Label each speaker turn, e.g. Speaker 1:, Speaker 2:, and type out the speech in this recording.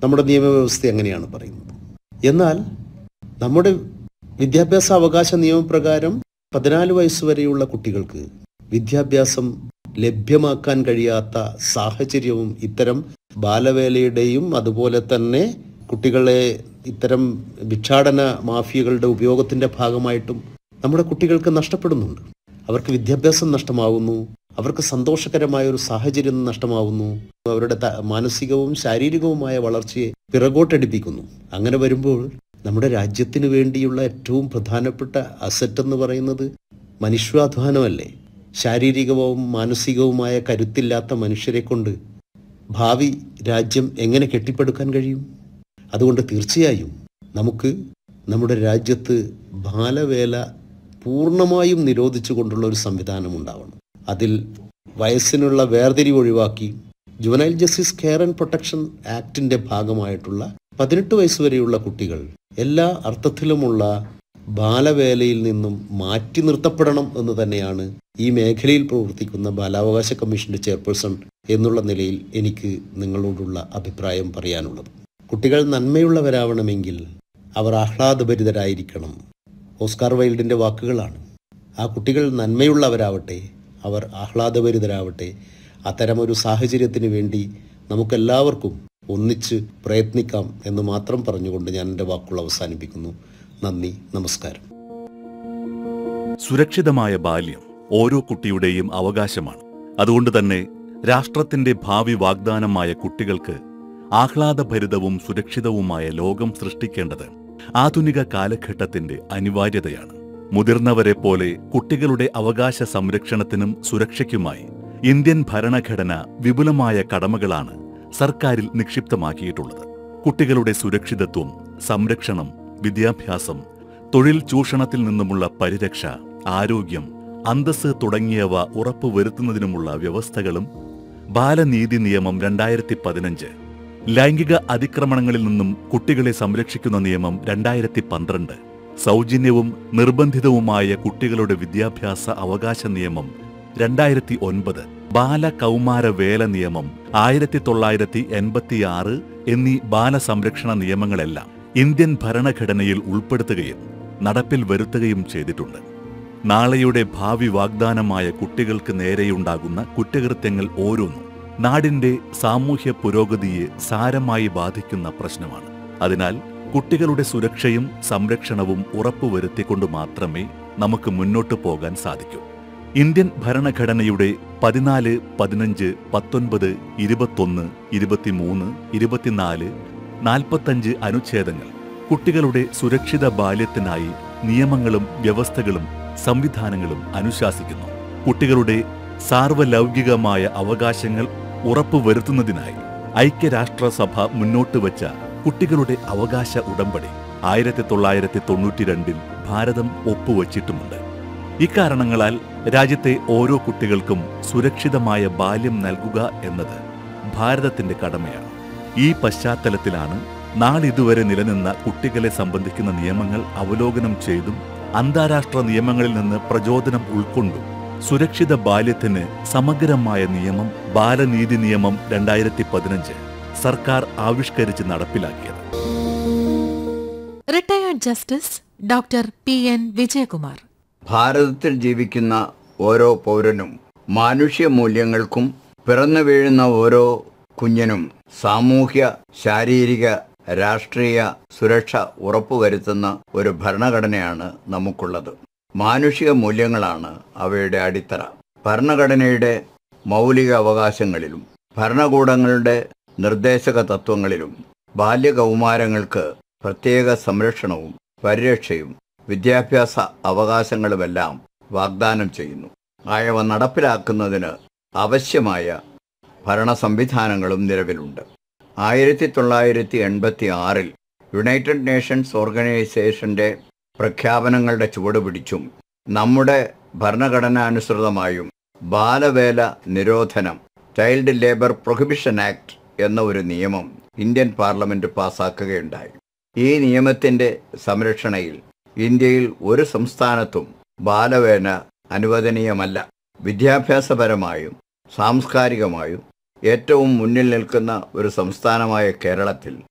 Speaker 1: നമ്മുടെ നിയമവ്യവസ്ഥ അങ്ങനെയാണ് പറയുന്നത് എന്നാൽ നമ്മുടെ വിദ്യാഭ്യാസ അവകാശ നിയമപ്രകാരം പതിനാല് വയസ്സ് വരെയുള്ള കുട്ടികൾക്ക് വിദ്യാഭ്യാസം ലഭ്യമാക്കാൻ കഴിയാത്ത സാഹചര്യവും ഇത്തരം ബാലവേലയുടെയും അതുപോലെ തന്നെ കുട്ടികളെ ഇത്തരം ഭിക്ഷാടന മാഫിയകളുടെ ഉപയോഗത്തിന്റെ ഭാഗമായിട്ടും നമ്മുടെ കുട്ടികൾക്ക് നഷ്ടപ്പെടുന്നുണ്ട് അവർക്ക് വിദ്യാഭ്യാസം നഷ്ടമാവുന്നു അവർക്ക് സന്തോഷകരമായ ഒരു സാഹചര്യം നഷ്ടമാവുന്നു അവരുടെ ത- മാനസികവും ശാരീരികവുമായ വളർച്ചയെ പിറകോട്ടടിപ്പിക്കുന്നു അങ്ങനെ വരുമ്പോൾ നമ്മുടെ രാജ്യത്തിന് വേണ്ടിയുള്ള ഏറ്റവും പ്രധാനപ്പെട്ട അസറ്റ് എന്ന് പറയുന്നത് മനുഷ്യാധ്വാനമല്ലേ ശാരീരികവും മാനസികവുമായ കരുത്തില്ലാത്ത മനുഷ്യരെ കൊണ്ട് ഭാവി രാജ്യം എങ്ങനെ കെട്ടിപ്പടുക്കാൻ കഴിയും അതുകൊണ്ട് തീർച്ചയായും നമുക്ക് നമ്മുടെ രാജ്യത്ത് ബാലവേല പൂർണ്ണമായും നിരോധിച്ചുകൊണ്ടുള്ള ഒരു സംവിധാനം ഉണ്ടാവണം അതിൽ വയസ്സിനുള്ള വേർതിരിവ് ഒഴിവാക്കി juvenile justice care and protection ആക്ടിന്റെ ഭാഗമായിട്ടുള്ള പതിനെട്ട് വയസ്സ് വരെയുള്ള കുട്ടികൾ എല്ലാ അർത്ഥത്തിലുമുള്ള ബാലവേലയിൽ നിന്നും മാറ്റി നിർത്തപ്പെടണം എന്ന് തന്നെയാണ് ഈ മേഖലയിൽ പ്രവർത്തിക്കുന്ന ബാലാവകാശ കമ്മീഷന്റെ ചെയർപേഴ്സൺ എന്നുള്ള നിലയിൽ എനിക്ക് നിങ്ങളോടുള്ള അഭിപ്രായം പറയാനുള്ളത് കുട്ടികൾ നന്മയുള്ളവരാവണമെങ്കിൽ അവർ ആഹ്ലാദഭരിതരായിരിക്കണം ഓസ്കാർ വൈൽഡിന്റെ വാക്കുകളാണ് ആ കുട്ടികൾ നന്മയുള്ളവരാവട്ടെ അവർ ആഹ്ലാദഭരിതരാവട്ടെ അത്തരമൊരു സാഹചര്യത്തിന് വേണ്ടി നമുക്കെല്ലാവർക്കും ഒന്നിച്ച് പ്രയത്നിക്കാം എന്ന് മാത്രം പറഞ്ഞുകൊണ്ട് ഞാൻ എൻ്റെ വാക്കുകൾ അവസാനിപ്പിക്കുന്നു നന്ദി നമസ്കാരം
Speaker 2: സുരക്ഷിതമായ ബാല്യം ഓരോ കുട്ടിയുടെയും അവകാശമാണ് അതുകൊണ്ട് തന്നെ രാഷ്ട്രത്തിന്റെ ഭാവി വാഗ്ദാനമായ കുട്ടികൾക്ക് ആഹ്ലാദഭരിതവും സുരക്ഷിതവുമായ ലോകം സൃഷ്ടിക്കേണ്ടത് ആധുനിക കാലഘട്ടത്തിന്റെ അനിവാര്യതയാണ് മുതിർന്നവരെ പോലെ കുട്ടികളുടെ അവകാശ സംരക്ഷണത്തിനും സുരക്ഷയ്ക്കുമായി ഇന്ത്യൻ ഭരണഘടന വിപുലമായ കടമകളാണ് സർക്കാരിൽ നിക്ഷിപ്തമാക്കിയിട്ടുള്ളത് കുട്ടികളുടെ സുരക്ഷിതത്വം സംരക്ഷണം വിദ്യാഭ്യാസം തൊഴിൽ ചൂഷണത്തിൽ നിന്നുമുള്ള പരിരക്ഷ ആരോഗ്യം അന്തസ് തുടങ്ങിയവ ഉറപ്പുവരുത്തുന്നതിനുമുള്ള വ്യവസ്ഥകളും ബാലനീതി നിയമം രണ്ടായിരത്തി പതിനഞ്ച് ലൈംഗിക അതിക്രമണങ്ങളിൽ നിന്നും കുട്ടികളെ സംരക്ഷിക്കുന്ന നിയമം രണ്ടായിരത്തി പന്ത്രണ്ട് സൗജന്യവും നിർബന്ധിതവുമായ കുട്ടികളുടെ വിദ്യാഭ്യാസ അവകാശ നിയമം രണ്ടായിരത്തി ഒൻപത് ബാലകൗമാര വേല നിയമം ആയിരത്തി തൊള്ളായിരത്തി എൺപത്തിയാറ് എന്നീ ബാലസംരക്ഷണ നിയമങ്ങളെല്ലാം ഇന്ത്യൻ ഭരണഘടനയിൽ ഉൾപ്പെടുത്തുകയും നടപ്പിൽ വരുത്തുകയും ചെയ്തിട്ടുണ്ട് നാളെയുടെ ഭാവി വാഗ്ദാനമായ കുട്ടികൾക്ക് നേരെയുണ്ടാകുന്ന കുറ്റകൃത്യങ്ങൾ ഓരോന്നും നാടിന്റെ സാമൂഹ്യ പുരോഗതിയെ സാരമായി ബാധിക്കുന്ന പ്രശ്നമാണ് അതിനാൽ കുട്ടികളുടെ സുരക്ഷയും സംരക്ഷണവും ഉറപ്പുവരുത്തിക്കൊണ്ട് മാത്രമേ നമുക്ക് മുന്നോട്ടു പോകാൻ സാധിക്കൂ ഇന്ത്യൻ ഭരണഘടനയുടെ പതിനാല് പതിനഞ്ച് പത്തൊൻപത് ഇരുപത്തൊന്ന് ഇരുപത്തിമൂന്ന് ഇരുപത്തിനാല് നാൽപ്പത്തഞ്ച് അനുച്ഛേദങ്ങൾ കുട്ടികളുടെ സുരക്ഷിത ബാല്യത്തിനായി നിയമങ്ങളും വ്യവസ്ഥകളും സംവിധാനങ്ങളും അനുശാസിക്കുന്നു കുട്ടികളുടെ സാർവലൗകികമായ അവകാശങ്ങൾ ഉറപ്പുവരുത്തുന്നതിനായി ഐക്യരാഷ്ട്രസഭ മുന്നോട്ട് വച്ച കുട്ടികളുടെ അവകാശ ഉടമ്പടി ആയിരത്തി തൊള്ളായിരത്തി തൊണ്ണൂറ്റിരണ്ടിൽ ഭാരതം ഒപ്പുവച്ചിട്ടുമുണ്ട് ഇക്കാരണങ്ങളാൽ രാജ്യത്തെ ഓരോ കുട്ടികൾക്കും സുരക്ഷിതമായ ബാല്യം നൽകുക എന്നത് ഭാരതത്തിന്റെ കടമയാണ് ഈ പശ്ചാത്തലത്തിലാണ് നാളിതുവരെ നിലനിന്ന കുട്ടികളെ സംബന്ധിക്കുന്ന നിയമങ്ങൾ അവലോകനം ചെയ്തും അന്താരാഷ്ട്ര നിയമങ്ങളിൽ നിന്ന് പ്രചോദനം ഉൾക്കൊണ്ടും സുരക്ഷിത ബാല്യത്തിന് സമഗ്രമായ നിയമം ബാലനീതി നിയമം രണ്ടായിരത്തി പതിനഞ്ച് സർക്കാർ ആവിഷ്കരിച്ച് നടപ്പിലാക്കിയത്
Speaker 3: retired justice doctor P N Vijayakumar
Speaker 4: ഭാരതത്തിൽ ജീവിക്കുന്ന ഓരോ പൗരനും മാനുഷ്യ മൂല്യങ്ങൾക്കും പിറന്നു വീഴുന്ന ഓരോ കുഞ്ഞിനും സാമൂഹ്യ ശാരീരിക രാഷ്ട്രീയ സുരക്ഷ ഉറപ്പുവരുത്തുന്ന ഒരു ഭരണഘടനയാണ് നമുക്കുള്ളത് മാനുഷിക മൂല്യങ്ങളാണ് അവയുടെ അടിത്തറ ഭരണഘടനയുടെ മൗലിക അവകാശങ്ങളിലും ഭരണകൂടങ്ങളുടെ നിർദ്ദേശക തത്വങ്ങളിലും ബാല്യകൗമാരങ്ങൾക്ക് പ്രത്യേക സംരക്ഷണവും പരിരക്ഷയും വിദ്യാഭ്യാസ അവകാശങ്ങളുമെല്ലാം വാഗ്ദാനം ചെയ്യുന്നു ആയവ നടപ്പിലാക്കുന്നതിന് ആവശ്യമായ ഭരണ സംവിധാനങ്ങളും നിലവിലുണ്ട് ആയിരത്തി തൊള്ളായിരത്തി എൺപത്തി ആറിൽ യുണൈറ്റഡ് നേഷൻസ് ഓർഗനൈസേഷന്റെ പ്രഖ്യാപനങ്ങളുടെ ചുവട് പിടിച്ചും നമ്മുടെ ഭരണഘടനാനുസൃതമായും ബാലവേല നിരോധനം ചൈൽഡ് ലേബർ പ്രൊഹിബിഷൻ ആക്ട് എന്ന ഒരു നിയമം ഇന്ത്യൻ പാർലമെന്റ് പാസാക്കുകയുണ്ടായി ഈ നിയമത്തിന്റെ സംരക്ഷണയിൽ ഇന്ത്യയിൽ ഒരു സംസ്ഥാനത്തും ബാലവേല അനുവദനീയമല്ല വിദ്യാഭ്യാസപരമായും സാംസ്കാരികമായും ഏറ്റവും മുന്നിൽ നിൽക്കുന്ന ഒരു സംസ്ഥാനമായ കേരളത്തിൽ